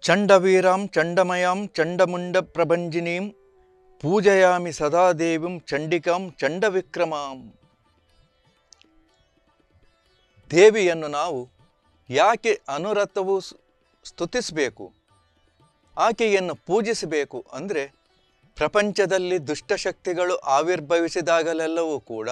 ಚಂಡವೀರಾಂ ಚಂಡಮಯಾಂ ಚಂಡಮುಂಡ ಪ್ರಭಂಜಿನೀಂ ಪೂಜಯಾಮಿ ಸದಾ ದೇವಿಂ ಚಂಡಿಕಾಂ ಚಂಡವಿಕ್ರಮಾಂ ದೇವಿಯನ್ನು ನಾವು ಯಾಕೆ ಅನುರತವು ಸ್- ಸ್ತುತಿಸಬೇಕು ಆಕೆಯನ್ನು ಪೂಜಿಸಬೇಕು ಅಂದರೆ ಪ್ರಪಂಚದಲ್ಲಿ ದುಷ್ಟಶಕ್ತಿಗಳು ಆವಿರ್ಭವಿಸಿದಾಗಲೆಲ್ಲವೂ ಕೂಡ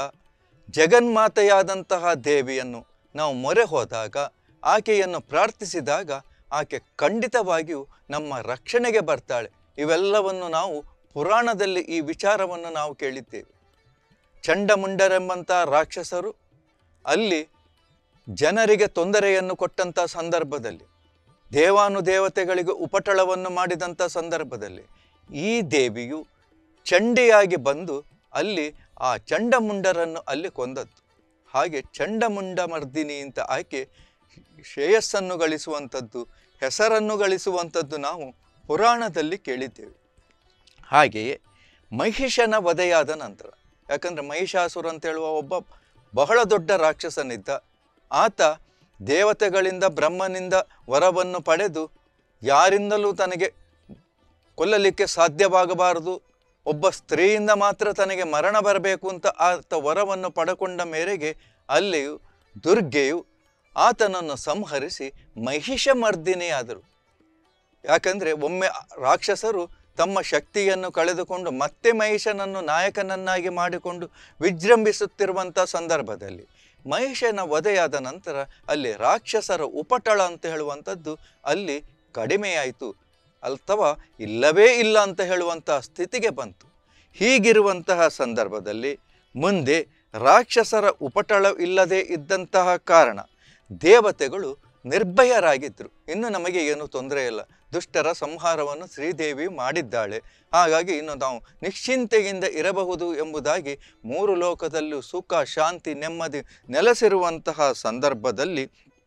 ಜಗನ್ಮಾತೆಯಾದಂತಹ ದೇವಿಯನ್ನು ನಾವು ಮೊರೆ ಹೋದಾಗ ಆಕೆಯನ್ನು ಪ್ರಾರ್ಥಿಸಿದಾಗ ಆಕೆ ಖಂಡಿತವಾಗಿಯೂ ನಮ್ಮ ರಕ್ಷಣೆಗೆ ಬರ್ತಾಳೆ ಇವೆಲ್ಲವನ್ನು ನಾವು ಪುರಾಣದಲ್ಲಿ ಈ ವಿಚಾರವನ್ನು ನಾವು ಕೇಳಿದ್ದೇವೆ ಚಂಡಮುಂಡರೆಂಬಂಥ ರಾಕ್ಷಸರು ಅಲ್ಲಿ ಜನರಿಗೆ ತೊಂದರೆಯನ್ನು ಕೊಟ್ಟಂಥ ಸಂದರ್ಭದಲ್ಲಿ ದೇವಾನುದೇವತೆಗಳಿಗೆ ಉಪಟಳವನ್ನು ಮಾಡಿದಂಥ ಸಂದರ್ಭದಲ್ಲಿ ಈ ದೇವಿಯು ಚಂಡಿಯಾಗಿ ಬಂದು ಅಲ್ಲಿ ಆ ಚಂಡಮುಂಡರನ್ನು ಅಲ್ಲಿ ಕೊಂದದ್ದು ಹಾಗೆ ಚಂಡಮುಂಡ ಮರ್ದಿನಿ ಅಂತ ಆಕೆ ಶ್ರೇಯಸ್ಸನ್ನು ಗಳಿಸುವಂಥದ್ದು ಹೆಸರನ್ನು ಗಳಿಸುವಂಥದ್ದು ನಾವು ಪುರಾಣದಲ್ಲಿ ಕೇಳಿದ್ದೇವೆ ಹಾಗೆಯೇ ಮಹಿಷನ ವಧೆಯಾದ ನಂತರ ಯಾಕಂದರೆ ಮಹಿಷಾಸುರ ಅಂತ ಹೇಳುವ ಒಬ್ಬ ಬಹಳ ದೊಡ್ಡ ರಾಕ್ಷಸನಿದ್ದ ಆತ ದೇವತೆಗಳಿಂದ ಬ್ರಹ್ಮನಿಂದ ವರವನ್ನು ಪಡೆದು ಯಾರಿಂದಲೂ ತನಗೆ ಕೊಲ್ಲಲಿಕ್ಕೆ ಸಾಧ್ಯವಾಗಬಾರದು ಒಬ್ಬ ಸ್ತ್ರೀಯಿಂದ ಮಾತ್ರ ತನಗೆ ಮರಣ ಬರಬೇಕು ಅಂತ ಆತ ವರವನ್ನು ಪಡಕೊಂಡ ಮೇರೆಗೆ ಅಲ್ಲಿಯೂ ದುರ್ಗೆಯು ಆತನನ್ನು ಸಂಹರಿಸಿ ಮಹಿಷಮರ್ದಿನಿಯಾದರು ಯಾಕಂದರೆ ಒಮ್ಮೆ ರಾಕ್ಷಸರು ತಮ್ಮ ಶಕ್ತಿಯನ್ನು ಕಳೆದುಕೊಂಡು ಮತ್ತೆ ಮಹಿಷನನ್ನು ನಾಯಕನನ್ನಾಗಿ ಮಾಡಿಕೊಂಡು ವಿಜೃಂಭಿಸುತ್ತಿರುವಂಥ ಸಂದರ್ಭದಲ್ಲಿ ಮಹಿಷನ ವಧೆಯಾದ ನಂತರ ಅಲ್ಲಿ ರಾಕ್ಷಸರ ಉಪಟಳ ಅಂತ ಹೇಳುವಂಥದ್ದು ಅಲ್ಲಿ ಕಡಿಮೆಯಾಯಿತು ಅಥವಾ ಇಲ್ಲವೇ ಇಲ್ಲ ಅಂತ ಹೇಳುವಂತಹ ಸ್ಥಿತಿಗೆ ಬಂತು ಹೀಗಿರುವಂತಹ ಸಂದರ್ಭದಲ್ಲಿ ಮುಂದೆ ರಾಕ್ಷಸರ ಉಪಟಳ ಇಲ್ಲದೆ ಇದ್ದಂತಹ ಕಾರಣ ದೇವತೆಗಳು ನಿರ್ಭಯರಾಗಿದ್ದರು ಇನ್ನು ನಮಗೆ ಏನು ತೊಂದರೆ ಇಲ್ಲ ದುಷ್ಟರ ಸಂಹಾರವನ್ನು ಶ್ರೀದೇವಿ ಮಾಡಿದ್ದಾಳೆ ಹಾಗಾಗಿ ಇನ್ನು ನಾವು ನಿಶ್ಚಿಂತೆಯಿಂದ ಇರಬಹುದು ಎಂಬುದಾಗಿ ಮೂರು ಲೋಕದಲ್ಲೂ ಸುಖ ಶಾಂತಿ ನೆಮ್ಮದಿ ನೆಲೆಸಿರುವಂತಹ ಸಂದರ್ಭದಲ್ಲಿ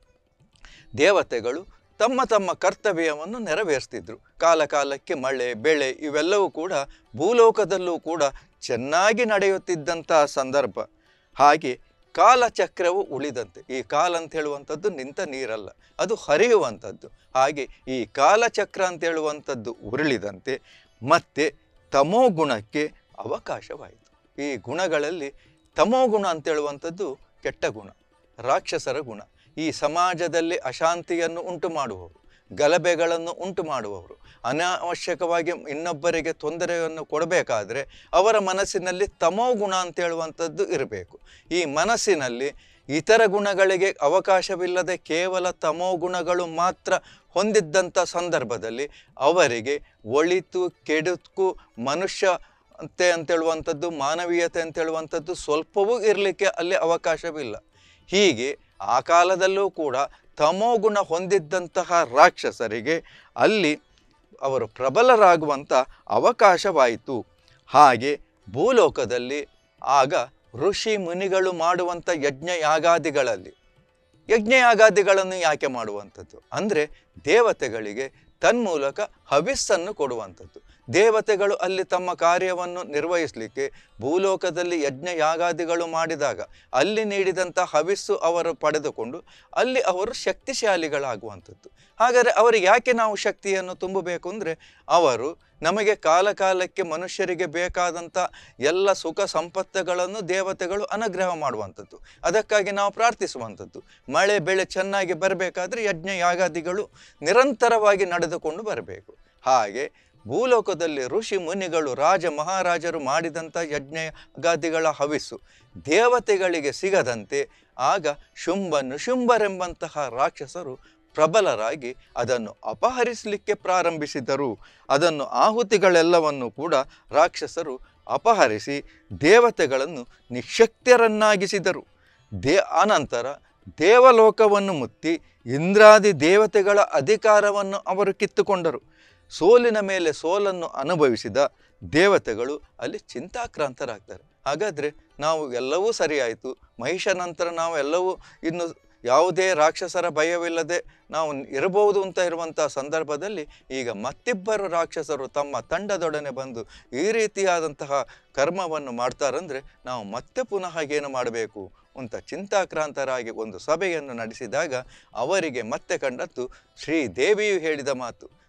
ದೇವತೆಗಳು ತಮ್ಮ ತಮ್ಮ ಕರ್ತವ್ಯವನ್ನು ನೆರವೇರಿಸ್ತಿದ್ರು ಕಾಲ ಕಾಲಕ್ಕೆ ಮಳೆ ಬೆಳೆ ಇವೆಲ್ಲವೂ ಕೂಡ ಭೂಲೋಕದಲ್ಲೂ ಕೂಡ ಚೆನ್ನಾಗಿ ನಡೆಯುತ್ತಿದ್ದಂತಹ ಸಂದರ್ಭ ಹಾಗೆ ಕಾಲಚಕ್ರವು ಉಳಿದಂತೆ ಈ ಕಾಲ ಅಂತ ಹೇಳುವಂಥದ್ದು ನಿಂತ ನೀರಲ್ಲ ಅದು ಹರಿಯುವಂಥದ್ದು ಹಾಗೆ ಈ ಕಾಲಚಕ್ರ ಅಂತ ಹೇಳುವಂಥದ್ದು ಉರುಳಿದಂತೆ ಮತ್ತೆ ತಮೋ ಗುಣಕ್ಕೆ ಅವಕಾಶವಾಯಿತು ಈ ಗುಣಗಳಲ್ಲಿ ತಮೋ ಗುಣ ಅಂತ ಹೇಳುವಂಥದ್ದು ಕೆಟ್ಟ ಗುಣ ರಾಕ್ಷಸರ ಗುಣ ಈ ಸಮಾಜದಲ್ಲಿ ಅಶಾಂತಿಯನ್ನು ಉಂಟು ಮಾಡುವವರು ಗಲಭೆಗಳನ್ನು ಉಂಟು ಮಾಡುವವರು ಅನಾವಶ್ಯಕವಾಗಿ ಇನ್ನೊಬ್ಬರಿಗೆ ತೊಂದರೆಯನ್ನು ಕೊಡಬೇಕಾದ್ರೆ ಅವರ ಮನಸ್ಸಿನಲ್ಲಿ ತಮೋ ಗುಣ ಅಂತ ಹೇಳುವಂಥದ್ದು ಇರಬೇಕು ಈ ಮನಸ್ಸಿನಲ್ಲಿ ಇತರ ಗುಣಗಳಿಗೆ ಅವಕಾಶವಿಲ್ಲದೆ ಕೇವಲ ತಮೋ ಗುಣಗಳು ಮಾತ್ರ ಹೊಂದಿದ್ದಂಥ ಸಂದರ್ಭದಲ್ಲಿ ಅವರಿಗೆ ಒಳಿತು ಕೆಡುಕು ಮನುಷ್ಯ ಅಂತೆ ಅಂತೇಳುವಂಥದ್ದು ಮಾನವೀಯತೆ ಅಂತ ಹೇಳುವಂಥದ್ದು ಸ್ವಲ್ಪವೂ ಇರಲಿಕ್ಕೆ ಅಲ್ಲಿ ಅವಕಾಶವಿಲ್ಲ ಹೀಗೆ ಆ ಕಾಲದಲ್ಲೂ ಕೂಡ ತಮೋಗುಣ ಹೊಂದಿದ್ದಂತಹ ರಾಕ್ಷಸರಿಗೆ ಅಲ್ಲಿ ಅವರು ಪ್ರಬಲರಾಗುವಂಥ ಅವಕಾಶವಾಯಿತು ಹಾಗೆ ಭೂಲೋಕದಲ್ಲಿ ಆಗ ಋಷಿ ಮುನಿಗಳು ಮಾಡುವಂಥ ಯಜ್ಞ ಯಾಗಾದಿಗಳಲ್ಲಿ ಯಜ್ಞಯಾಗಾದಿಗಳನ್ನು ಯಾಕೆ ಮಾಡುವಂಥದ್ದು ಅಂದರೆ ದೇವತೆಗಳಿಗೆ ತನ್ಮೂಲಕ ಹವಿಸ್ಸನ್ನು ಕೊಡುವಂಥದ್ದು ದೇವತೆಗಳು ಅಲ್ಲಿ ತಮ್ಮ ಕಾರ್ಯವನ್ನು ನಿರ್ವಹಿಸಲಿಕ್ಕೆ ಭೂಲೋಕದಲ್ಲಿ ಯಜ್ಞ ಯಾಗಾದಿಗಳು ಮಾಡಿದಾಗ ಅಲ್ಲಿ ನೀಡಿದಂಥ ಹವಿಸ್ಸು ಅವರು ಪಡೆದುಕೊಂಡು ಅಲ್ಲಿ ಅವರು ಶಕ್ತಿಶಾಲಿಗಳಾಗುವಂಥದ್ದು ಹಾಗಾದರೆ ಅವರಿಗೆ ಯಾಕೆ ನಾವು ಶಕ್ತಿಯನ್ನು ತುಂಬಬೇಕು ಅಂದರೆ ಅವರು ನಮಗೆ ಕಾಲ ಕಾಲಕ್ಕೆ ಮನುಷ್ಯರಿಗೆ ಬೇಕಾದಂಥ ಎಲ್ಲ ಸುಖ ಸಂಪತ್ತುಗಳನ್ನು ದೇವತೆಗಳು ಅನುಗ್ರಹ ಮಾಡುವಂಥದ್ದು ಅದಕ್ಕಾಗಿ ನಾವು ಪ್ರಾರ್ಥಿಸುವಂಥದ್ದು ಮಳೆ ಬೆಳೆ ಚೆನ್ನಾಗಿ ಬರಬೇಕಾದ್ರೆ ಯಜ್ಞ ಯಾಗಾದಿಗಳು ನಿರಂತರವಾಗಿ ನಡೆದುಕೊಂಡು ಬರಬೇಕು ಹಾಗೆ ಭೂಲೋಕದಲ್ಲಿ ಋಷಿ ಮುನಿಗಳು ರಾಜ ಮಹಾರಾಜರು ಮಾಡಿದಂಥ ಯಜ್ಞ ಯಾಗಾದಿಗಳ ಹವಿಸ್ಸು ದೇವತೆಗಳಿಗೆ ಸಿಗದಂತೆ ಆಗ ಶುಂಭ ನಿಶುಂಭರೆಂಬಂತಹ ರಾಕ್ಷಸರು ಪ್ರಬಲರಾಗಿ ಅದನ್ನು ಅಪಹರಿಸಲಿಕ್ಕೆ ಪ್ರಾರಂಭಿಸಿದರು ಅದನ್ನು ಆಹುತಿಗಳೆಲ್ಲವನ್ನು ಕೂಡ ರಾಕ್ಷಸರು ಅಪಹರಿಸಿ ದೇವತೆಗಳನ್ನು ನಿಶಕ್ತರನ್ನಾಗಿಸಿದರು ದೇ ಆನಂತರ ದೇವಲೋಕವನ್ನು ಮುತ್ತಿ ಇಂದ್ರಾದಿ ದೇವತೆಗಳ ಅಧಿಕಾರವನ್ನು ಅವರು ಕಿತ್ತುಕೊಂಡರು ಸೋಲಿನ ಮೇಲೆ ಸೋಲನ್ನು ಅನುಭವಿಸಿದ ದೇವತೆಗಳು ಅಲ್ಲಿ ಚಿಂತಾಕ್ರಾಂತರಾಗ್ತಾರೆ ಹಾಗಾದರೆ ನಾವು ಎಲ್ಲವೂ ಸರಿಯಾಯಿತು ಮಹಿಷ ನಂತರ ನಾವು ಎಲ್ಲವೂ ಇನ್ನು ಯಾವುದೇ ರಾಕ್ಷಸರ ಭಯವಿಲ್ಲದೆ ನಾವು ಇರಬಹುದು ಅಂತ ಇರುವಂಥ ಸಂದರ್ಭದಲ್ಲಿ ಈಗ ಮತ್ತಿಬ್ಬರು ರಾಕ್ಷಸರು ತಮ್ಮ ತಂಡದೊಡನೆ ಬಂದು ಈ ರೀತಿಯಾದಂತಹ ಕರ್ಮವನ್ನು ಮಾಡ್ತಾರಂದರೆ ನಾವು ಮತ್ತೆ ಪುನಃ ಏನು ಮಾಡಬೇಕು ಅಂತ ಚಿಂತಾಕ್ರಾಂತರಾಗಿ ಒಂದು ಸಭೆಯನ್ನು ನಡೆಸಿದಾಗ ಅವರಿಗೆ ಮತ್ತೆ ಕಂಡದ್ದು ಶ್ರೀದೇವಿಯು ಹೇಳಿದ ಮಾತು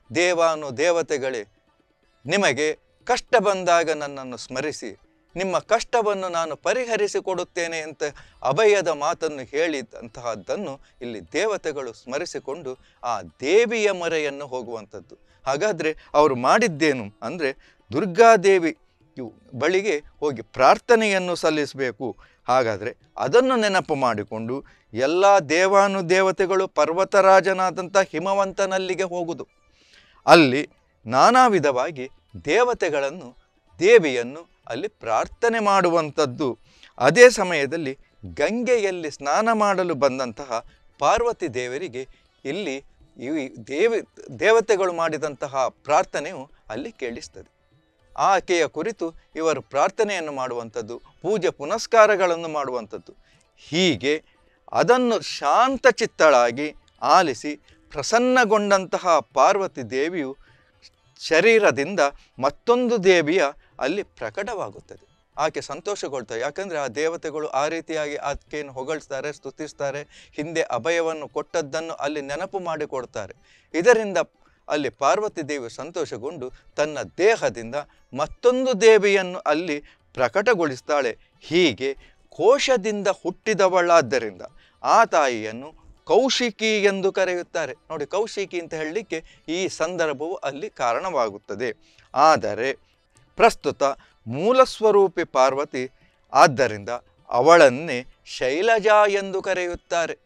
ದೇವಾನು ದೇವತೆಗಳೇ ನಿಮಗೆ ಕಷ್ಟ ಬಂದಾಗ ನನ್ನನ್ನು ಸ್ಮರಿಸಿ ನಿಮ್ಮ ಕಷ್ಟವನ್ನು ನಾನು ಪರಿಹರಿಸಿಕೊಡುತ್ತೇನೆ ಅಂತ ಅಭಯದ ಮಾತನ್ನು ಹೇಳಿದಂತಹದ್ದನ್ನು ಇಲ್ಲಿ ದೇವತೆಗಳು ಸ್ಮರಿಸಿಕೊಂಡು ಆ ದೇವಿಯ ಮೊರೆಯನ್ನು ಹೋಗುವಂಥದ್ದು ಹಾಗಾದರೆ ಅವರು ಮಾಡಿದ್ದೇನು ಅಂದರೆ ದುರ್ಗಾದೇವಿ ಇವು ಬಳಿಗೆ ಹೋಗಿ ಪ್ರಾರ್ಥನೆಯನ್ನು ಸಲ್ಲಿಸಬೇಕು ಹಾಗಾದರೆ ಅದನ್ನು ನೆನಪು ಮಾಡಿಕೊಂಡು ಎಲ್ಲ ದೇವಾನು ದೇವತೆಗಳು ಪರ್ವತರಾಜನಾದಂಥ ಹಿಮವಂತನಲ್ಲಿಗೆ ಹೋಗುದು ಅಲ್ಲಿ ನಾನಾ ವಿಧವಾಗಿ ದೇವತೆಗಳನ್ನು ದೇವಿಯನ್ನು ಅಲ್ಲಿ ಪ್ರಾರ್ಥನೆ ಮಾಡುವಂಥದ್ದು ಅದೇ ಸಮಯದಲ್ಲಿ ಗಂಗೆಯಲ್ಲಿ ಸ್ನಾನ ಮಾಡಲು ಬಂದಂತಹ ಪಾರ್ವತಿ ದೇವರಿಗೆ ಇಲ್ಲಿ ಈ ದೇವಿ ದೇವತೆಗಳು ಮಾಡಿದಂತಹ ಪ್ರಾರ್ಥನೆಯು ಅಲ್ಲಿ ಕೇಳಿಸ್ತದೆ ಆಕೆಯ ಕುರಿತು ಇವರು ಪ್ರಾರ್ಥನೆಯನ್ನು ಮಾಡುವಂಥದ್ದು ಪೂಜೆ ಪುನಸ್ಕಾರಗಳನ್ನು ಮಾಡುವಂಥದ್ದು ಹೀಗೆ ಅದನ್ನು ಶಾಂತಚಿತ್ತಳಾಗಿ ಆಲಿಸಿ ಪ್ರಸನ್ನಗೊಂಡಂತಹ ಪಾರ್ವತಿ ದೇವಿಯು ಶರೀರದಿಂದ ಮತ್ತೊಂದು ದೇವಿಯ ಅಲ್ಲಿ ಪ್ರಕಟವಾಗುತ್ತದೆ ಆಕೆ ಸಂತೋಷಗೊಳ್ತಾರೆ ಯಾಕಂದರೆ ಆ ದೇವತೆಗಳು ಆ ರೀತಿಯಾಗಿ ಆಕೆಯನ್ನು ಹೊಗಳ್ತಾರೆ ಸ್ತುತಿಸ್ತಾರೆ ಹಿಂದೆ ಅಭಯವನ್ನು ಕೊಟ್ಟದ್ದನ್ನು ಅಲ್ಲಿ ನೆನಪು ಮಾಡಿಕೊಡ್ತಾರೆ ಇದರಿಂದ ಅಲ್ಲಿ ಪಾರ್ವತಿ ದೇವಿ ಸಂತೋಷಗೊಂಡು ತನ್ನ ದೇಹದಿಂದ ಮತ್ತೊಂದು ದೇವಿಯನ್ನು ಅಲ್ಲಿ ಪ್ರಕಟಗೊಳಿಸ್ತಾಳೆ ಹೀಗೆ ಕೋಶದಿಂದ ಹುಟ್ಟಿದವಳಾದ್ದರಿಂದ ಆ ತಾಯಿಯನ್ನು ಕೌಶಿಕಿ ಎಂದು ಕರೆಯುತ್ತಾರೆ ನೋಡಿ ಕೌಶಿಕಿ ಅಂತ ಹೇಳಲಿಕ್ಕೆ ಈ ಸಂದರ್ಭವು ಅಲ್ಲಿ ಕಾರಣವಾಗುತ್ತದೆ ಆದರೆ ಪ್ರಸ್ತುತ ಮೂಲಸ್ವರೂಪಿ ಪಾರ್ವತಿ ಆದ್ದರಿಂದ ಅವಳನ್ನೇ ಶೈಲಜಾ ಎಂದು ಕರೆಯುತ್ತಾರೆ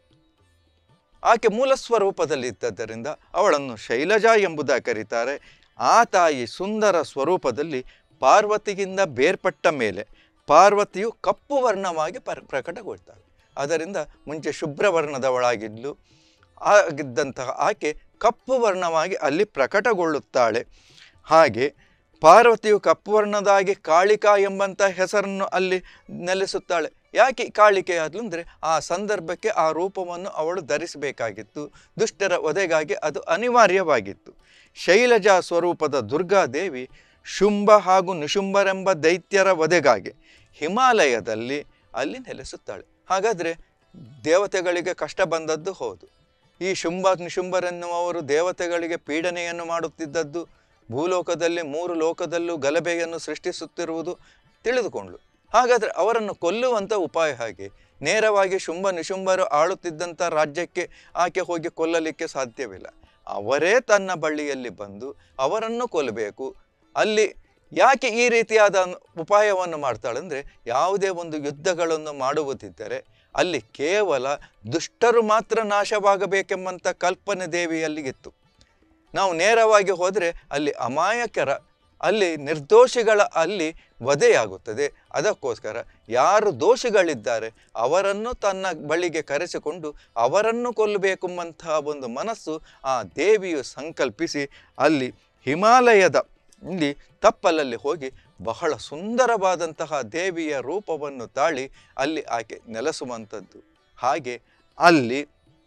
ಆಕೆ ಮೂಲ ಸ್ವರೂಪದಲ್ಲಿ ಇದ್ದದ್ದರಿಂದ ಅವಳನ್ನು ಶೈಲಜಾ ಎಂಬುದಾಗಿ ಕರೀತಾರೆ ಆ ತಾಯಿ ಸುಂದರ ಸ್ವರೂಪದಲ್ಲಿ ಪಾರ್ವತಿಗಿಂತ ಬೇರ್ಪಟ್ಟ ಮೇಲೆ ಪಾರ್ವತಿಯು ಕಪ್ಪು ವರ್ಣವಾಗಿ ಪರ್ ಪ್ರಕಟಗೊಳ್ತಾಳೆ ಅದರಿಂದ ಮುಂಚೆ ಶುಭ್ರ ವರ್ಣದವಳಾಗಿದ್ಲು ಆಗಿದ್ದಂತಹ ಆಕೆ ಕಪ್ಪು ವರ್ಣವಾಗಿ ಅಲ್ಲಿ ಪ್ರಕಟಗೊಳ್ಳುತ್ತಾಳೆ ಹಾಗೆ ಪಾರ್ವತಿಯು ಕಪ್ಪು ವರ್ಣದಾಗಿ ಕಾಳಿಕಾ ಎಂಬಂಥ ಹೆಸರನ್ನು ಅಲ್ಲಿ ನೆಲೆಸುತ್ತಾಳೆ ಯಾಕೆ ಕಾಳಿಕೆಯಾದ್ಲು ಅಂದರೆ ಆ ಸಂದರ್ಭಕ್ಕೆ ಆ ರೂಪವನ್ನು ಅವಳು ಧರಿಸಬೇಕಾಗಿತ್ತು ದುಷ್ಟರ ಒದೆಗಾಗಿ ಅದು ಅನಿವಾರ್ಯವಾಗಿತ್ತು ಶೈಲಜಾ ಸ್ವರೂಪದ ದುರ್ಗಾದೇವಿ ಶುಂಭ ಹಾಗೂ ನಿಶುಂಭರೆಂಬ ದೈತ್ಯರ ವಧೆಗಾಗಿ ಹಿಮಾಲಯದಲ್ಲಿ ಅಲ್ಲಿ ನೆಲೆಸುತ್ತಾಳೆ ಹಾಗಾದರೆ ದೇವತೆಗಳಿಗೆ ಕಷ್ಟ ಬಂದದ್ದು ಹೌದು ಈ ಶುಂಭ ನಿಶುಂಭರೆನ್ನುವವರು ದೇವತೆಗಳಿಗೆ ಪೀಡನೆಯನ್ನು ಮಾಡುತ್ತಿದ್ದದ್ದು ಭೂಲೋಕದಲ್ಲಿ ಮೂರು ಲೋಕದಲ್ಲೂ ಗಲಭೆಯನ್ನು ಸೃಷ್ಟಿಸುತ್ತಿರುವುದು ತಿಳಿದುಕೊಂಡ್ಳು ಹಾಗಾದರೆ ಅವರನ್ನು ಕೊಲ್ಲುವಂಥ ಉಪಾಯ ಹಾಗೆ ನೇರವಾಗಿ ಶುಂಭ ನಿಶುಂಭರು ಆಳುತ್ತಿದ್ದಂಥ ರಾಜ್ಯಕ್ಕೆ ಆಕೆ ಹೋಗಿ ಕೊಲ್ಲಲಿಕ್ಕೆ ಸಾಧ್ಯವಿಲ್ಲ ಅವರೇ ತನ್ನ ಬಳ್ಳಿಯಲ್ಲಿ ಬಂದು ಅವರನ್ನು ಕೊಲ್ಲಬೇಕು ಅಲ್ಲಿ ಯಾಕೆ ಈ ರೀತಿಯಾದ ಉಪಾಯವನ್ನು ಮಾಡ್ತಾಳಂದರೆ ಯಾವುದೇ ಒಂದು ಯುದ್ಧಗಳನ್ನು ಮಾಡುವುದಿದ್ದರೆ ಅಲ್ಲಿ ಕೇವಲ ದುಷ್ಟರು ಮಾತ್ರ ನಾಶವಾಗಬೇಕೆಂಬಂಥ ಕಲ್ಪನೆ ದೇವಿಯಲ್ಲಿಗಿತ್ತು ನಾವು ನೇರವಾಗಿ ಹೋದರೆ ಅಲ್ಲಿ ಅಮಾಯಕರ ಅಲ್ಲಿ ನಿರ್ದೋಷಿಗಳ ಅಲ್ಲಿ ವಧೆಯಾಗುತ್ತದೆ ಅದಕ್ಕೋಸ್ಕರ ಯಾರು ದೋಷಿಗಳಿದ್ದಾರೆ ಅವರನ್ನು ತನ್ನ ಬಳಿಗೆ ಕರೆಸಿಕೊಂಡು ಅವರನ್ನು ಕೊಲ್ಲಬೇಕೆಂಬಂತಹ ಒಂದು ಮನಸ್ಸು ಆ ದೇವಿಯು ಸಂಕಲ್ಪಿಸಿ ಅಲ್ಲಿ ಹಿಮಾಲಯದ ಇಲ್ಲಿ ತಪ್ಪಲಲ್ಲಿ ಹೋಗಿ ಬಹಳ ಸುಂದರವಾದಂತಹ ದೇವಿಯ ರೂಪವನ್ನು ತಾಳಿ ಅಲ್ಲಿ ಆಕೆ ನೆಲೆಸುವಂಥದ್ದು ಹಾಗೆ ಅಲ್ಲಿ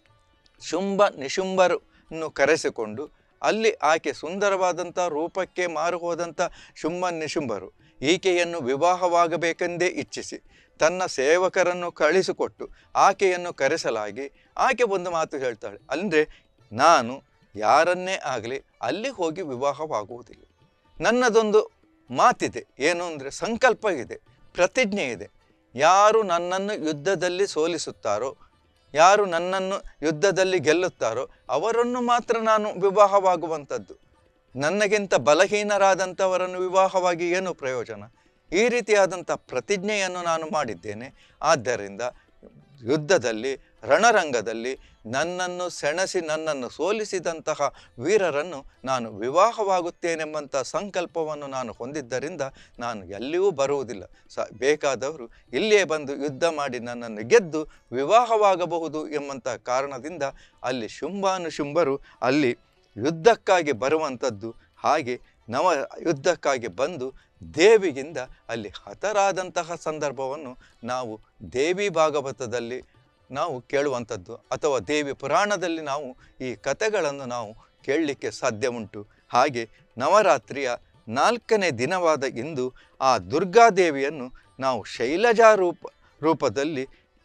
ಶುಂಭ ನಿಶುಂಭರನ್ನು ಕರೆಸಿಕೊಂಡು ಅಲ್ಲಿ ಆಕೆ ಸುಂದರವಾದಂಥ ರೂಪಕ್ಕೆ ಮಾರು ಹೋದಂಥ ಶುಂಭ ನಿಶುಂಭರು ಈಕೆಯನ್ನು ವಿವಾಹವಾಗಬೇಕೆಂದೇ ಇಚ್ಛಿಸಿ ತನ್ನ ಸೇವಕರನ್ನು ಕಳಿಸಿಕೊಟ್ಟು ಆಕೆಯನ್ನು ಕರೆಸಲಾಗಿ ಆಕೆ ಒಂದು ಮಾತು ಹೇಳ್ತಾಳೆ ಅಂದರೆ ನಾನು ಯಾರನ್ನೇ ಆಗಲಿ ಅಲ್ಲಿ ಹೋಗಿ ವಿವಾಹವಾಗುವುದಿಲ್ಲ ನನ್ನದೊಂದು ಮಾತಿದೆ ಏನು ಅಂದರೆ ಸಂಕಲ್ಪ ಇದೆ ಪ್ರತಿಜ್ಞೆ ಇದೆ ಯಾರು ನನ್ನನ್ನು ಯುದ್ಧದಲ್ಲಿ ಸೋಲಿಸುತ್ತಾರೋ ಯಾರು ನನ್ನನ್ನು ಯುದ್ಧದಲ್ಲಿ ಗೆಲ್ಲುತ್ತಾರೋ ಅವರನ್ನು ಮಾತ್ರ ನಾನು ವಿವಾಹವಾಗುವಂಥದ್ದು ನನಗಿಂತ ಬಲಹೀನರಾದಂಥವರನ್ನು ವಿವಾಹವಾಗಿ ಏನು ಪ್ರಯೋಜನ ಈ ರೀತಿಯಾದಂಥ ಪ್ರತಿಜ್ಞೆಯನ್ನು ನಾನು ಮಾಡಿದ್ದೇನೆ ಆದ್ದರಿಂದ ಯುದ್ಧದಲ್ಲಿ ರಣರಂಗದಲ್ಲಿ ನನ್ನನ್ನು ಸೆಣಸಿ ನನ್ನನ್ನು ಸೋಲಿಸಿದಂತಹ ವೀರರನ್ನು ನಾನು ವಿವಾಹವಾಗುತ್ತೇನೆಂಬಂಥ ಸಂಕಲ್ಪವನ್ನು ನಾನು ಹೊಂದಿದ್ದರಿಂದ ನಾನು ಎಲ್ಲಿಯೂ ಬರುವುದಿಲ್ಲ ಸ ಬೇಕಾದವರು ಇಲ್ಲಿಯೇ ಬಂದು ಯುದ್ಧ ಮಾಡಿ ನನ್ನನ್ನು ಗೆದ್ದು ವಿವಾಹವಾಗಬಹುದು ಎಂಬಂಥ ಕಾರಣದಿಂದ ಅಲ್ಲಿ ಶುಂಭಾನುಶುಂಭರು ಅಲ್ಲಿ ಯುದ್ಧಕ್ಕಾಗಿ ಬರುವಂಥದ್ದು ಹಾಗೆ ನವ ಯುದ್ಧಕ್ಕಾಗಿ ಬಂದು ದೇವಿಗಿಂದ ಅಲ್ಲಿ ಹತರಾದಂತಹ ಸಂದರ್ಭವನ್ನು ನಾವು ದೇವಿ ಭಾಗವತದಲ್ಲಿ ನಾವು ಕೇಳುವಂಥದ್ದು ಅಥವಾ ದೇವಿ ಪುರಾಣದಲ್ಲಿ ನಾವು ಈ ಕಥೆಗಳನ್ನು ನಾವು ಕೇಳಲಿಕ್ಕೆ ಸಾಧ್ಯ ಉಂಟು ಹಾಗೆ ನವರಾತ್ರಿಯ ನಾಲ್ಕನೇ ದಿನವಾದ ಇಂದು ಆ ದುರ್ಗಾದೇವಿಯನ್ನು ನಾವು ಶೈಲಜಾ ರೂಪ ರೂಪದಲ್ಲಿ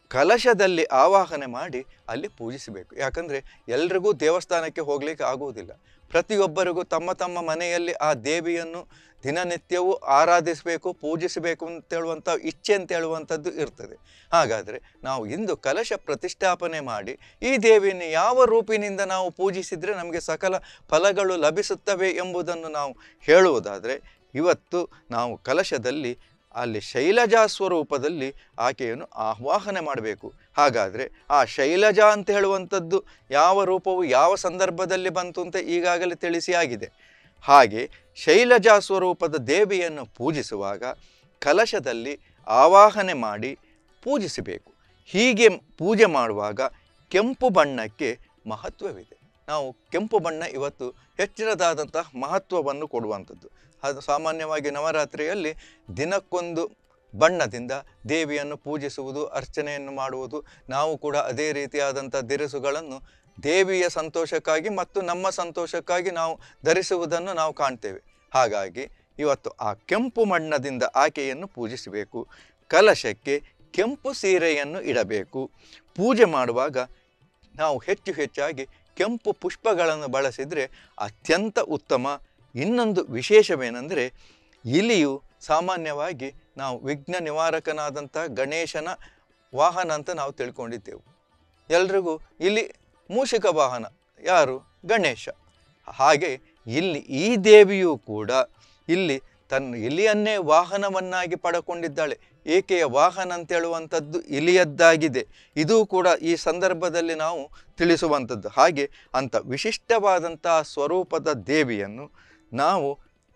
ಕಲಶದಲ್ಲಿ ಆವಾಹನೆ ಮಾಡಿ ಅಲ್ಲಿ ಪೂಜಿಸಬೇಕು ಯಾಕಂದರೆ ಎಲ್ರಿಗೂ ದೇವಸ್ಥಾನಕ್ಕೆ ಹೋಗಲಿಕ್ಕೆ ಆಗುವುದಿಲ್ಲ ಪ್ರತಿಯೊಬ್ಬರಿಗೂ ತಮ್ಮ ತಮ್ಮ ಮನೆಯಲ್ಲಿ ಆ ದೇವಿಯನ್ನು ದಿನನಿತ್ಯವೂ ಆರಾಧಿಸಬೇಕು ಪೂಜಿಸಬೇಕು ಅಂತ ಹೇಳುವಂಥ ಇಚ್ಛೆ ಅಂತ ಹೇಳುವಂಥದ್ದು ಇರ್ತದೆ ಹಾಗಾದರೆ ನಾವು ಇಂದು ಕಲಶ ಪ್ರತಿಷ್ಠಾಪನೆ ಮಾಡಿ ಈ ದೇವಿಯನ್ನು ಯಾವ ರೂಪಿನಿಂದ ನಾವು ಪೂಜಿಸಿದರೆ ನಮಗೆ ಸಕಲ ಫಲಗಳು ಲಭಿಸುತ್ತವೆ ಎಂಬುದನ್ನು ನಾವು ಹೇಳುವುದಾದರೆ ಇವತ್ತು ನಾವು ಕಲಶದಲ್ಲಿ ಅಲ್ಲಿ ಶೈಲಜಾ ಸ್ವರೂಪದಲ್ಲಿ ಆಕೆಯನ್ನು ಆಹ್ವಾಹನೆ ಮಾಡಬೇಕು ಹಾಗಾದರೆ ಆ ಶೈಲಜಾ ಅಂತ ಹೇಳುವಂಥದ್ದು ಯಾವ ರೂಪವು ಯಾವ ಸಂದರ್ಭದಲ್ಲಿ ಬಂತು ಅಂತ ಈಗಾಗಲೇ ತಿಳಿಸಿ ಆಗಿದೆ ಹಾಗೆ ಶೈಲಜಾ ಸ್ವರೂಪದ ದೇವಿಯನ್ನು ಪೂಜಿಸುವಾಗ ಕಲಶದಲ್ಲಿ ಆವಾಹನೆ ಮಾಡಿ ಪೂಜಿಸಬೇಕು ಹೀಗೆ ಪೂಜೆ ಮಾಡುವಾಗ ಕೆಂಪು ಬಣ್ಣಕ್ಕೆ ಮಹತ್ವವಿದೆ ನಾವು ಕೆಂಪು ಬಣ್ಣ ಇವತ್ತು ಹೆಚ್ಚಿನದಾದಂತಹ ಮಹತ್ವವನ್ನು ಕೊಡುವಂಥದ್ದು ಅದು ಸಾಮಾನ್ಯವಾಗಿ ನವರಾತ್ರಿಯಲ್ಲಿ ದಿನಕ್ಕೊಂದು ಬಣ್ಣದಿಂದ ದೇವಿಯನ್ನು ಪೂಜಿಸುವುದು ಅರ್ಚನೆಯನ್ನು ಮಾಡುವುದು ನಾವು ಕೂಡ ಅದೇ ರೀತಿಯಾದಂಥ ದಿರಿಸುಗಳನ್ನು ದೇವಿಯ ಸಂತೋಷಕ್ಕಾಗಿ ಮತ್ತು ನಮ್ಮ ಸಂತೋಷಕ್ಕಾಗಿ ನಾವು ಧರಿಸುವುದನ್ನು ನಾವು ಕಾಣ್ತೇವೆ ಹಾಗಾಗಿ ಇವತ್ತು ಆ ಕೆಂಪು ಬಣ್ಣದಿಂದ ಆಕೆಯನ್ನು ಪೂಜಿಸಬೇಕು ಕಲಶಕ್ಕೆ ಕೆಂಪು ಸೀರೆಯನ್ನು ಇಡಬೇಕು ಪೂಜೆ ಮಾಡುವಾಗ ನಾವು ಹೆಚ್ಚು ಹೆಚ್ಚಾಗಿ ಕೆಂಪು ಪುಷ್ಪಗಳನ್ನು ಬಳಸಿದರೆ ಅತ್ಯಂತ ಉತ್ತಮ ಇನ್ನೊಂದು ವಿಶೇಷವೇನೆಂದರೆ ಇಲಿಯು ಸಾಮಾನ್ಯವಾಗಿ ನಾವು ವಿಘ್ನ ನಿವಾರಕನಾದಂಥ ಗಣೇಶನ ವಾಹನ ಅಂತ ನಾವು ತಿಳ್ಕೊಂಡಿದ್ದೆವು ಎಲ್ರಿಗೂ ಇಲ್ಲಿ ಮೂಷಿಕ ವಾಹನ ಯಾರು ಗಣೇಶ ಹಾಗೆ ಇಲ್ಲಿ ಈ ದೇವಿಯು ಕೂಡ ಇಲ್ಲಿ ತನ್ನ ಇಲಿಯನ್ನೇ ವಾಹನವನ್ನಾಗಿ ಪಡಕೊಂಡಿದ್ದಾಳೆ ಏಕೆಯ ವಾಹನ ಅಂತ ಹೇಳುವಂಥದ್ದು ಇಲಿಯದ್ದಾಗಿದೆ ಇದು ಕೂಡ ಈ ಸಂದರ್ಭದಲ್ಲಿ ನಾವು ತಿಳಿಸುವಂಥದ್ದು ಹಾಗೆ ಅಂಥ ವಿಶಿಷ್ಟವಾದಂತಹ ಸ್ವರೂಪದ ದೇವಿಯನ್ನು ನಾವು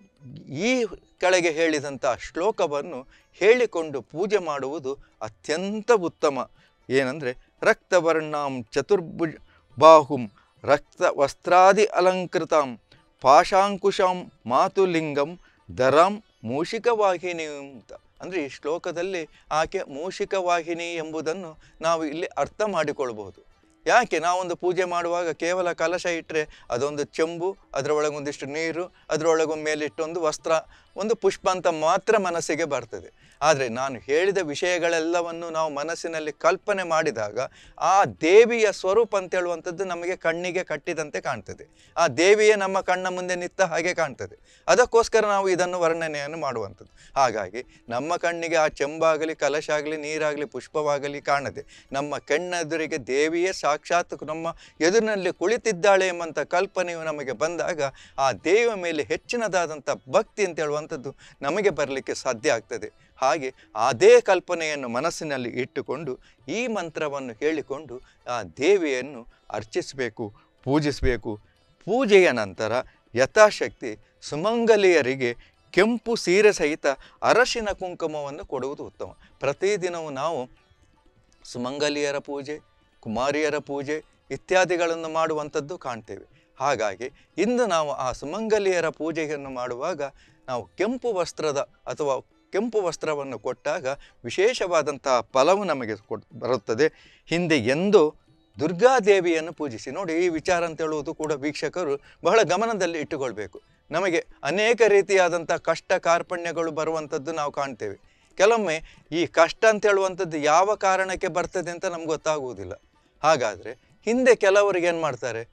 ಈ ಕೆಳಗೆ ಹೇಳಿದಂಥ ಶ್ಲೋಕವನ್ನು ಹೇಳಿಕೊಂಡು ಪೂಜೆ ಮಾಡುವುದು ಅತ್ಯಂತ ಉತ್ತಮ ಏನಂದರೆ ರಕ್ತವರ್ಣಾಂ ಚತುರ್ಭುಜ ಬಾಹುಂ ರಕ್ತ ವಸ್ತ್ರಾದಿ ಅಲಂಕೃತಾಂ ಪಾಶಾಂಕುಶಾಂ ಮಾತುಲಿಂಗಂ ದರಾಂ ಮೂಷಿಕವಾಹಿನಿ ಅಂತ ಅಂದರೆ ಈ ಶ್ಲೋಕದಲ್ಲಿ ಆಕೆ ಮೂಷಿಕವಾಹಿನಿ ಎಂಬುದನ್ನು ನಾವು ಇಲ್ಲಿ ಅರ್ಥ ಮಾಡಿಕೊಳ್ಬಹುದು ಯಾಕೆ ನಾವೊಂದು ಪೂಜೆ ಮಾಡುವಾಗ ಕೇವಲ ಕಲಶ ಇಟ್ಟರೆ ಅದೊಂದು ಚೆಂಬು ಅದರೊಳಗೆ ಒಂದಿಷ್ಟು ನೀರು ಅದರೊಳಗೆ ಮೇಲಿಟ್ಟೊಂದು ವಸ್ತ್ರ ಒಂದು ಪುಷ್ಪ ಅಂತ ಮಾತ್ರ ಮನಸ್ಸಿಗೆ ಬರ್ತದೆ ಆದರೆ ನಾನು ಹೇಳಿದ ವಿಷಯಗಳೆಲ್ಲವನ್ನು ನಾವು ಮನಸ್ಸಿನಲ್ಲಿ ಕಲ್ಪನೆ ಮಾಡಿದಾಗ ಆ ದೇವಿಯ ಸ್ವರೂಪ ಅಂತ ಹೇಳುವಂಥದ್ದು ನಮಗೆ ಕಣ್ಣಿಗೆ ಕಟ್ಟಿದಂತೆ ಕಾಣ್ತದೆ ಆ ದೇವಿಯೇ ನಮ್ಮ ಕಣ್ಣ ಮುಂದೆ ನಿತ್ತ ಹಾಗೆ ಕಾಣ್ತದೆ ಅದಕ್ಕೋಸ್ಕರ ನಾವು ಇದನ್ನು ವರ್ಣನೆಯನ್ನು ಮಾಡುವಂಥದ್ದು ಹಾಗಾಗಿ ನಮ್ಮ ಕಣ್ಣಿಗೆ ಆ ಚೆಂಬಾಗಲಿ ಕಲಶ ಆಗಲಿ ನೀರಾಗಲಿ ಪುಷ್ಪವಾಗಲಿ ಕಾಣದೆ ನಮ್ಮ ಕಣ್ಣೆದುರಿಗೆ ದೇವಿಯೇ ಸಾಕ್ಷಾತ್ ನಮ್ಮ ಎದುರಿನಲ್ಲಿ ಕುಳಿತಿದ್ದಾಳೆ ಎಂಬಂಥ ಕಲ್ಪನೆಯು ನಮಗೆ ಬಂದಾಗ ಆ ದೇವಿಯ ಮೇಲೆ ಹೆಚ್ಚಿನದಾದಂಥ ಭಕ್ತಿ ಅಂತ ಹೇಳುವಂಥದ್ದು ನಮಗೆ ಬರಲಿಕ್ಕೆ ಸಾಧ್ಯ ಆಗ್ತದೆ ಹಾಗೆ ಅದೇ ಕಲ್ಪನೆಯನ್ನು ಮನಸ್ಸಿನಲ್ಲಿ ಇಟ್ಟುಕೊಂಡು ಈ ಮಂತ್ರವನ್ನು ಹೇಳಿಕೊಂಡು ಆ ದೇವಿಯನ್ನು ಅರ್ಚಿಸಬೇಕು ಪೂಜಿಸಬೇಕು ಪೂಜೆಯ ನಂತರ ಯಥಾಶಕ್ತಿ ಸುಮಂಗಲಿಯರಿಗೆ ಕೆಂಪು ಸೀರೆ ಸಹಿತ ಅರಶಿನ ಕುಂಕುಮವನ್ನು ಕೊಡುವುದು ಉತ್ತಮ ಪ್ರತಿದಿನವೂ ನಾವು ಸುಮಂಗಲಿಯರ ಪೂಜೆ ಕುಮಾರಿಯರ ಪೂಜೆ ಇತ್ಯಾದಿಗಳನ್ನು ಮಾಡುವಂಥದ್ದು ಕಾಣ್ತೇವೆ ಹಾಗಾಗಿ ಇಂದು ನಾವು ಆ ಸುಮಂಗಲಿಯರ ಪೂಜೆಯನ್ನು ಮಾಡುವಾಗ ನಾವು ಕೆಂಪು ವಸ್ತ್ರದ ಅಥವಾ ಕೆಂಪು ವಸ್ತ್ರವನ್ನು ಕೊಟ್ಟಾಗ ವಿಶೇಷವಾದಂತಹ ಫಲವು ನಮಗೆ ಕೊಟ್ ಬರುತ್ತದೆ ಹಿಂದೆ ಎಂದು ದುರ್ಗಾದೇವಿಯನ್ನು ಪೂಜಿಸಿ ನೋಡಿ ಈ ವಿಚಾರ ಅಂತ ಹೇಳುವುದು ಕೂಡ ವೀಕ್ಷಕರು ಬಹಳ ಗಮನದಲ್ಲಿ ಇಟ್ಟುಕೊಳ್ಬೇಕು ನಮಗೆ ಅನೇಕ ರೀತಿಯಾದಂಥ ಕಷ್ಟ ಕಾರ್ಪಣ್ಯಗಳು ಬರುವಂಥದ್ದು ನಾವು ಕಾಣ್ತೇವೆ ಕೆಲವೊಮ್ಮೆ ಈ ಕಷ್ಟ ಅಂತ ಹೇಳುವಂಥದ್ದು ಯಾವ ಕಾರಣಕ್ಕೆ ಬರ್ತದೆ ಅಂತ ನಮ್ಗೆ ಗೊತ್ತಾಗುವುದಿಲ್ಲ ಹಾಗಾದರೆ ಹಿಂದೆ ಕೆಲವರಿಗೆ ಏನು ಮಾಡ್ತಾರೆ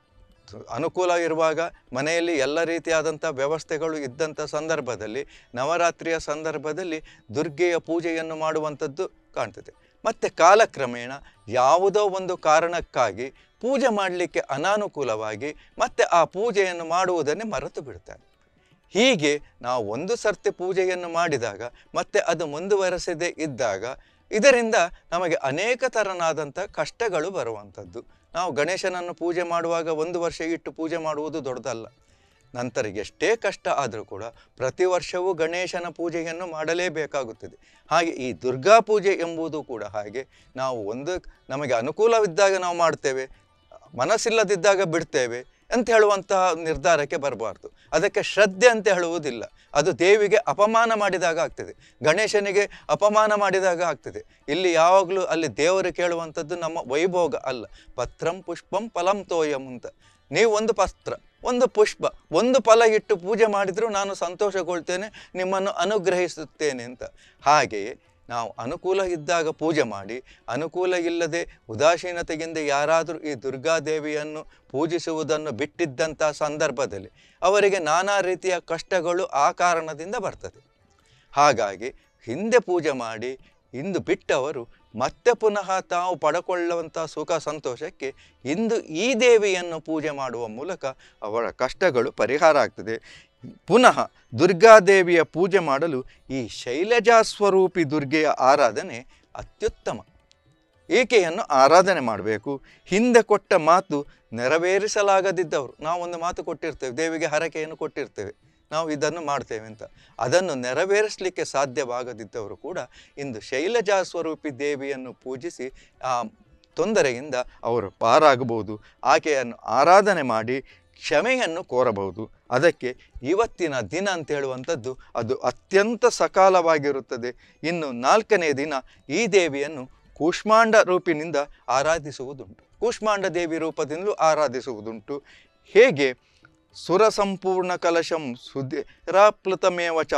ಅನುಕೂಲ ಇರುವಾಗ ಮನೆಯಲ್ಲಿ ಎಲ್ಲ ರೀತಿಯಾದಂಥ ವ್ಯವಸ್ಥೆಗಳು ಇದ್ದಂಥ ಸಂದರ್ಭದಲ್ಲಿ ನವರಾತ್ರಿಯ ಸಂದರ್ಭದಲ್ಲಿ ದುರ್ಗೆಯ ಪೂಜೆಯನ್ನು ಮಾಡುವಂಥದ್ದು ಕಾಣ್ತದೆ ಮತ್ತು ಕಾಲಕ್ರಮೇಣ ಯಾವುದೋ ಒಂದು ಕಾರಣಕ್ಕಾಗಿ ಪೂಜೆ ಮಾಡಲಿಕ್ಕೆ ಅನಾನುಕೂಲವಾಗಿ ಮತ್ತೆ ಆ ಪೂಜೆಯನ್ನು ಮಾಡುವುದನ್ನೇ ಮರೆತು ಬಿಡ್ತಾರೆ ಹೀಗೆ ನಾವು ಒಂದು ಸರ್ತಿ ಪೂಜೆಯನ್ನು ಮಾಡಿದಾಗ ಮತ್ತೆ ಅದು ಮುಂದುವರೆಸದೇ ಇದ್ದಾಗ ಇದರಿಂದ ನಮಗೆ ಅನೇಕ ಥರನಾದಂಥ ಕಷ್ಟಗಳು ಬರುವಂಥದ್ದು ನಾವು ಗಣೇಶನನ್ನು ಪೂಜೆ ಮಾಡುವಾಗ ಒಂದು ವರ್ಷ ಇಟ್ಟು ಪೂಜೆ ಮಾಡುವುದು ದೊಡ್ಡದಲ್ಲ ನಂತರ ಎಷ್ಟೇ ಕಷ್ಟ ಆದರೂ ಕೂಡ ಪ್ರತಿ ವರ್ಷವೂ ಗಣೇಶನ ಪೂಜೆಯನ್ನು ಮಾಡಲೇಬೇಕಾಗುತ್ತದೆ ಹಾಗೆ ಈ ದುರ್ಗಾ ಪೂಜೆ ಎಂಬುದು ಕೂಡ ಹಾಗೆ ನಾವು ಒಂದು ನಮಗೆ ಅನುಕೂಲವಿದ್ದಾಗ ನಾವು ಮಾಡ್ತೇವೆ ಮನಸ್ಸಿಲ್ಲದಿದ್ದಾಗ ಬಿಡ್ತೇವೆ ಅಂತ ಹೇಳುವಂತಹ ನಿರ್ಧಾರಕ್ಕೆ ಬರಬಾರ್ದು ಅದಕ್ಕೆ ಶ್ರದ್ಧೆ ಅಂತ ಹೇಳುವುದಿಲ್ಲ ಅದು ದೇವಿಗೆ ಅಪಮಾನ ಮಾಡಿದಾಗ ಆಗ್ತದೆ ಗಣೇಶನಿಗೆ ಅಪಮಾನ ಮಾಡಿದಾಗ ಆಗ್ತದೆ ಇಲ್ಲಿ ಯಾವಾಗಲೂ ಅಲ್ಲಿ ದೇವರು ಕೇಳುವಂಥದ್ದು ನಮ್ಮ ವೈಭೋಗ ಅಲ್ಲ ಪತ್ರಂ ಪುಷ್ಪಂ ಫಲಂ ತೋಯಂ ಅಂತ ನೀವು ಒಂದು ಪತ್ರ ಒಂದು ಪುಷ್ಪ ಒಂದು ಫಲ ಇಟ್ಟು ಪೂಜೆ ಮಾಡಿದರೂ ನಾನು ಸಂತೋಷಗೊಳ್ತೇನೆ ನಿಮ್ಮನ್ನು ಅನುಗ್ರಹಿಸುತ್ತೇನೆ ಅಂತ ಹಾಗೆಯೇ ನಾವು ಅನುಕೂಲ ಇದ್ದಾಗ ಪೂಜೆ ಮಾಡಿ ಅನುಕೂಲ ಇಲ್ಲದೆ ಉದಾಸೀನತೆಯಿಂದ ಯಾರಾದರೂ ಈ ದುರ್ಗಾದೇವಿಯನ್ನು ಪೂಜಿಸುವುದನ್ನು ಬಿಟ್ಟಿದ್ದಂಥ ಸಂದರ್ಭದಲ್ಲಿ ಅವರಿಗೆ ನಾನಾ ರೀತಿಯ ಕಷ್ಟಗಳು ಆ ಕಾರಣದಿಂದ ಬರ್ತದೆ ಹಾಗಾಗಿ ಹಿಂದೆ ಪೂಜೆ ಮಾಡಿ ಇಂದು ಬಿಟ್ಟವರು ಮತ್ತೆ ಪುನಃ ತಾವು ಪಡಕೊಳ್ಳುವಂಥ ಸುಖ ಸಂತೋಷಕ್ಕೆ ಇಂದು ಈ ದೇವಿಯನ್ನು ಪೂಜೆ ಮಾಡುವ ಮೂಲಕ ಅವರ ಕಷ್ಟಗಳು ಪರಿಹಾರ ಆಗ್ತದೆ ಪುನಃ ದುರ್ಗಾದೇವಿಯ ಪೂಜೆ ಮಾಡಲು ಈ ಶೈಲಜಾ ಸ್ವರೂಪಿ ದುರ್ಗೆಯ ಆರಾಧನೆ ಅತ್ಯುತ್ತಮ ಈಕೆಯನ್ನು ಆರಾಧನೆ ಮಾಡಬೇಕು ಹಿಂದೆ ಕೊಟ್ಟ ಮಾತು ನೆರವೇರಿಸಲಾಗದಿದ್ದವರು ನಾವು ಒಂದು ಮಾತು ಕೊಟ್ಟಿರ್ತೇವೆ ದೇವಿಗೆ ಹರಕೆಯನ್ನು ಕೊಟ್ಟಿರ್ತೇವೆ ನಾವು ಇದನ್ನು ಮಾಡ್ತೇವೆ ಅಂತ ಅದನ್ನು ನೆರವೇರಿಸಲಿಕ್ಕೆ ಸಾಧ್ಯವಾಗದಿದ್ದವರು ಕೂಡ ಇಂದು ಶೈಲಜಾ ಸ್ವರೂಪಿ ದೇವಿಯನ್ನು ಪೂಜಿಸಿ ಆ ತೊಂದರೆಯಿಂದ ಅವರು ಪಾರಾಗಬಹುದು ಆಕೆಯನ್ನು ಆರಾಧನೆ ಮಾಡಿ ಕ್ಷಮೆಯನ್ನು ಕೋರಬಹುದು ಅದಕ್ಕೆ ಇವತ್ತಿನ ದಿನ ಅಂತ ಹೇಳುವಂಥದ್ದು ಅದು ಅತ್ಯಂತ ಸಕಾಲವಾಗಿರುತ್ತದೆ ಇನ್ನು ನಾಲ್ಕನೇ ದಿನ ಈ ದೇವಿಯನ್ನು ಕೂಷ್ಮಾಂಡ ರೂಪಿನಿಂದ ಆರಾಧಿಸುವುದುಂಟು ಕೂಷ್ಮಾಂಡ ದೇವಿ ರೂಪದಿಂದಲೂ ಆರಾಧಿಸುವುದುಂಟು ಹೇಗೆ ಸುರ ಸಂಪೂರ್ಣ ಕಲಶಂ ಸುಧಿರಾಪ್ಲುತಮೇವ ಚ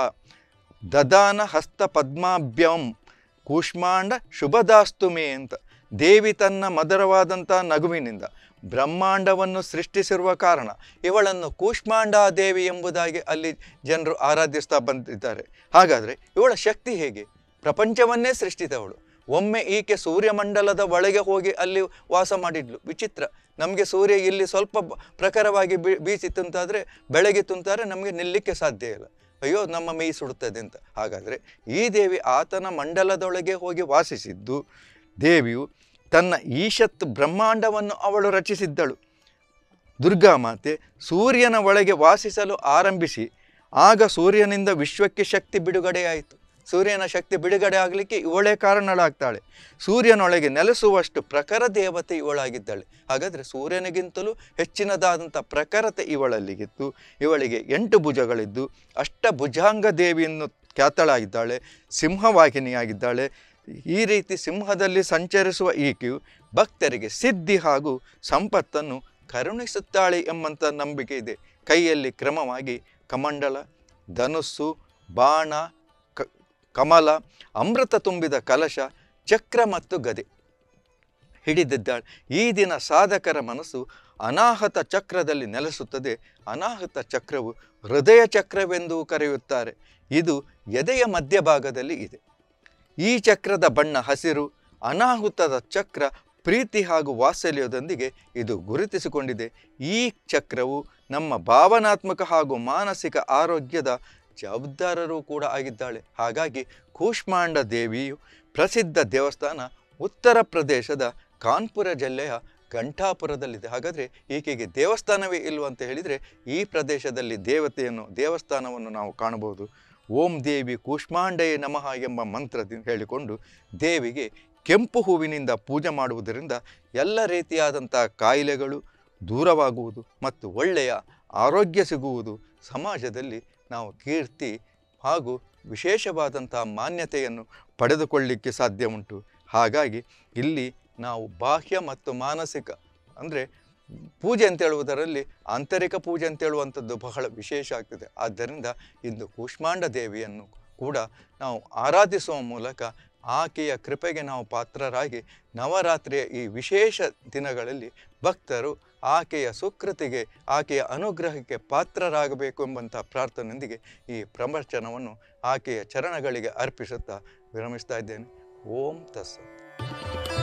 ದದಾನ ಹಸ್ತ ಪದ್ಮಾಭ್ಯಂ ಕೂಷ್ಮಾಂಡ ಶುಭದಾಸ್ತು ಮೇ ಅಂತ ದೇವಿ ತನ್ನ ಮಧುರವಾದಂಥ ನಗುವಿನಿಂದ ಬ್ರಹ್ಮಾಂಡವನ್ನು ಸೃಷ್ಟಿಸಿರುವ ಕಾರಣ ಇವಳನ್ನು ಕೂಷ್ಮಾಂಡ ದೇವಿ ಎಂಬುದಾಗಿ ಅಲ್ಲಿ ಜನರು ಆರಾಧಿಸ್ತಾ ಬಂದಿದ್ದಾರೆ ಹಾಗಾದರೆ ಇವಳ ಶಕ್ತಿ ಹೇಗೆ ಪ್ರಪಂಚವನ್ನೇ ಸೃಷ್ಟಿಸಿದವಳು ಒಮ್ಮೆ ಈಕೆ ಸೂರ್ಯಮಂಡಲದ ಒಳಗೆ ಹೋಗಿ ಅಲ್ಲಿ ವಾಸ ಮಾಡಿದ್ಲು ವಿಚಿತ್ರ ನಮಗೆ ಸೂರ್ಯ ಇಲ್ಲಿ ಸ್ವಲ್ಪ ಬ- ಪ್ರಖರವಾಗಿ ಬೀ ಬೀಸಿತ್ತು ಅಂತಾದರೆ ಬೆಳಗಿತ್ತು ಅಂತಾದರೆ ನಮಗೆ ನಿಲ್ಲಕ್ಕೆ ಸಾಧ್ಯ ಇಲ್ಲ ಅಯ್ಯೋ ನಮ್ಮ ಮೈ ಸುಡುತ್ತದೆ ಅಂತ ಹಾಗಾದರೆ ಈ ದೇವಿ ಆತನ ಮಂಡಲದೊಳಗೆ ಹೋಗಿ ವಾಸಿಸಿದ್ದು ದೇವಿಯು ತನ್ನ ಈಶತ್ ಬ್ರಹ್ಮಾಂಡವನ್ನು ಅವಳು ರಚಿಸಿದ್ದಳು ದುರ್ಗಾಮಾತೆ ಸೂರ್ಯನ ಒಳಗೆ ವಾಸಿಸಲು ಆರಂಭಿಸಿ ಆಗ ಸೂರ್ಯನಿಂದ ವಿಶ್ವಕ್ಕೆ ಶಕ್ತಿ ಬಿಡುಗಡೆಯಾಯಿತು ಸೂರ್ಯನ ಶಕ್ತಿ ಬಿಡುಗಡೆ ಆಗಲಿಕ್ಕೆ ಇವಳೇ ಕಾರಣಳಾಗ್ತಾಳೆ ಸೂರ್ಯನೊಳಗೆ ನೆಲೆಸುವಷ್ಟು ಪ್ರಖರ ದೇವತೆ ಇವಳಾಗಿದ್ದಾಳೆ ಹಾಗಾದರೆ ಸೂರ್ಯನಿಗಿಂತಲೂ ಹೆಚ್ಚಿನದಾದಂಥ ಪ್ರಖರತೆ ಇವಳಲ್ಲಿಗಿತ್ತು ಇವಳಿಗೆ ಎಂಟು ಭುಜಗಳಿದ್ದು ಅಷ್ಟಭುಜಾಂಗ ದೇವಿಯನ್ನು ಖ್ಯಾತಳಾಗಿದ್ದಾಳೆ ಸಿಂಹವಾಹಿನಿಯಾಗಿದ್ದಾಳೆ ಈ ರೀತಿ ಸಿಂಹದಲ್ಲಿ ಸಂಚರಿಸುವ ಈಕೆಯು ಭಕ್ತರಿಗೆ ಸಿದ್ಧಿ ಹಾಗೂ ಸಂಪತ್ತನ್ನು ಕರುಣಿಸುತ್ತಾಳೆ ಎಂಬಂಥ ನಂಬಿಕೆ ಇದೆ ಕೈಯಲ್ಲಿ ಕ್ರಮವಾಗಿ ಕಮಂಡಲ ಧನುಸ್ಸು ಬಾಣ ಕ ಕಮಲ ಅಮೃತ ತುಂಬಿದ ಕಲಶ ಚಕ್ರ ಮತ್ತು ಗದೆ ಹಿಡಿದಿದ್ದಾಳೆ ಈ ದಿನ ಸಾಧಕರ ಮನಸ್ಸು ಅನಾಹತ ಚಕ್ರದಲ್ಲಿ ನೆಲೆಸುತ್ತದೆ ಅನಾಹತ ಚಕ್ರವು ಹೃದಯ ಚಕ್ರವೆಂದು ಕರೆಯುತ್ತಾರೆ ಇದು ಎದೆಯ ಮಧ್ಯಭಾಗದಲ್ಲಿ ಇದೆ ಈ ಚಕ್ರದ ಬಣ್ಣ ಹಸಿರು ಅನಾಹುತದ ಚಕ್ರ ಪ್ರೀತಿ ಹಾಗೂ ವಾತ್ಸಲ್ಯದೊಂದಿಗೆ ಇದು ಗುರುತಿಸಿಕೊಂಡಿದೆ ಈ ಚಕ್ರವು ನಮ್ಮ ಭಾವನಾತ್ಮಕ ಹಾಗೂ ಮಾನಸಿಕ ಆರೋಗ್ಯದ ಜವಾಬ್ದಾರರು ಕೂಡ ಆಗಿದ್ದಾಳೆ ಹಾಗಾಗಿ ಕೂಷ್ಮಾಂಡ ದೇವಿಯು ಪ್ರಸಿದ್ಧ ದೇವಸ್ಥಾನ ಉತ್ತರ ಪ್ರದೇಶದ ಕಾನ್ಪುರ ಜಿಲ್ಲೆಯ ಘಂಟಾಪುರದಲ್ಲಿದೆ ಹಾಗಾದರೆ ಈಕೆಗೆ ದೇವಸ್ಥಾನವೇ ಇಲ್ವಂತ ಹೇಳಿದರೆ ಈ ಪ್ರದೇಶದಲ್ಲಿ ದೇವತೆಯನ್ನು ದೇವಸ್ಥಾನವನ್ನು ನಾವು ಕಾಣಬಹುದು ಓಂ ದೇವಿ ಕೂಷ್ಮಾಂಡೇ ನಮಃ ಎಂಬ ಮಂತ್ರದಿಂದ ಹೇಳಿಕೊಂಡು ದೇವಿಗೆ ಕೆಂಪು ಹೂವಿನಿಂದ ಪೂಜೆ ಮಾಡುವುದರಿಂದ ಎಲ್ಲ ರೀತಿಯಾದಂಥ ಕಾಯಿಲೆಗಳು ದೂರವಾಗುವುದು ಮತ್ತು ಒಳ್ಳೆಯ ಆರೋಗ್ಯ ಸಿಗುವುದು ಸಮಾಜದಲ್ಲಿ ನಾವು ಕೀರ್ತಿ ಹಾಗೂ ವಿಶೇಷವಾದಂಥ ಮಾನ್ಯತೆಯನ್ನು ಪಡೆದುಕೊಳ್ಳಿಕ್ಕೆ ಸಾಧ್ಯ ಉಂಟು ಹಾಗಾಗಿ ಇಲ್ಲಿ ನಾವು ಬಾಹ್ಯ ಮತ್ತು ಮಾನಸಿಕ ಅಂದರೆ ಪೂಜೆ ಅಂತ ಹೇಳುವುದರಲ್ಲಿ ಆಂತರಿಕ ಪೂಜೆ ಅಂತ ಹೇಳುವಂಥದ್ದು ಬಹಳ ವಿಶೇಷ ಆಗ್ತದೆ ಆದ್ದರಿಂದ ಇಂದು ಕೂಷ್ಮಾಂಡ ದೇವಿಯನ್ನು ಕೂಡ ನಾವು ಆರಾಧಿಸುವ ಮೂಲಕ ಆಕೆಯ ಕೃಪೆಗೆ ನಾವು ಪಾತ್ರರಾಗಿ ನವರಾತ್ರಿಯ ಈ ವಿಶೇಷ ದಿನಗಳಲ್ಲಿ ಭಕ್ತರು ಆಕೆಯ ಸುಕೃತಿಗೆ ಆಕೆಯ ಅನುಗ್ರಹಕ್ಕೆ ಪಾತ್ರರಾಗಬೇಕು ಎಂಬಂಥ ಪ್ರಾರ್ಥನೆಯೊಂದಿಗೆ ಈ ಪ್ರವಚನವನ್ನು ಆಕೆಯ ಚರಣಗಳಿಗೆ ಅರ್ಪಿಸುತ್ತಾ ವಿರಮಿಸ್ತಾ ಇದ್ದೇನೆ ಓಂ ತಸ್ಸ